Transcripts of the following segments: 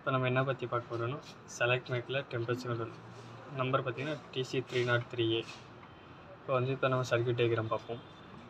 இப்போ நம்ம என்ன பற்றி பார்க்க போகிறோம்னா செலக்ட் மேக்கில் டெம்பரேச்சர் நம்பர் பார்த்தீங்கன்னா D C three naught three A இப்போ வந்து இப்போ நம்ம சர்க்யூட் டயக்ராம் பார்ப்போம்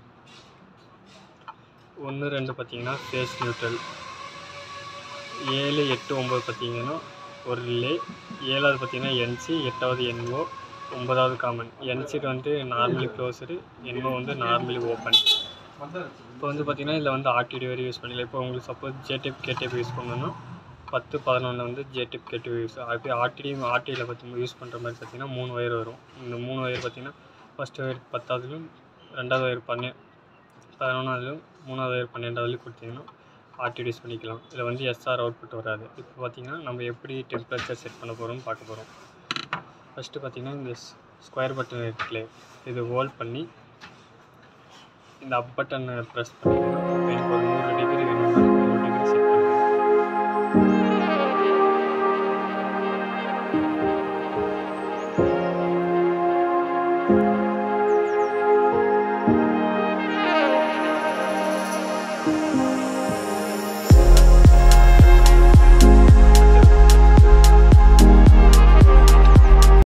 ஒன்று ரெண்டு பார்த்தீங்கன்னா ஃபேஸ் நியூட்ரல் ஏழு எட்டு ஒம்பது பார்த்தீங்கன்னா ஒரு ரிலே ஏழாவது பார்த்தீங்கன்னா என்சி எட்டாவது என்ஓ ஒன்பதாவது காமன் என்சி வந்து நார்மலி க்ளோஸரு என்ஓ வந்து நார்மலி ஓப்பன் இப்போ வந்து பார்த்தீங்கன்னா இதில் வந்து ஆர்டிடி வரை யூஸ் பண்ணிக்கலாம் இப்போ உங்களுக்கு சப்போஸ் ஜேடிஎப் கேடிஎப் யூஸ் பண்ணணும்னா பத்து பதினொன்று வந்து ஜேடிஎப் கேடிஎப் யூஸ் அப்படி ஆர்டிடி ஆர்டியில் பற்றி யூஸ் பண்ணுற மாதிரி பார்த்தீங்கன்னா மூணு ஒயர் வரும் இந்த மூணு ஒயர் பார்த்தீங்கன்னா ஃபஸ்ட் ஒயர் பத்தாவதுலையும் ரெண்டாவது ஒயர் பன்னெ பதினொன்றாவதுலையும் மூணாவது ஒயர் பன்னெண்டாவதுலையும் கொடுத்தீங்கன்னா ஆர்டிடி யூஸ் பண்ணிக்கலாம் இதில் வந்து எஸ்ஆர் அவுட்புட் வராது இப்போ பார்த்தீங்கன்னா நம்ம எப்படி டெம்பரேச்சர் செட் பண்ண போகிறோம்னு பார்க்க போகிறோம் ஃபஸ்ட்டு பார்த்தீங்கன்னா இந்த ஸ்கொயர் பட்டன் இருக்குல்ல இது ஹோல்ட் பண்ணி இந்த அப் பட்டனை ப்ரெஸ் பண்ணிங்கன்னா எனக்கு ஒரு நூறு டிகிரி வேணும்னா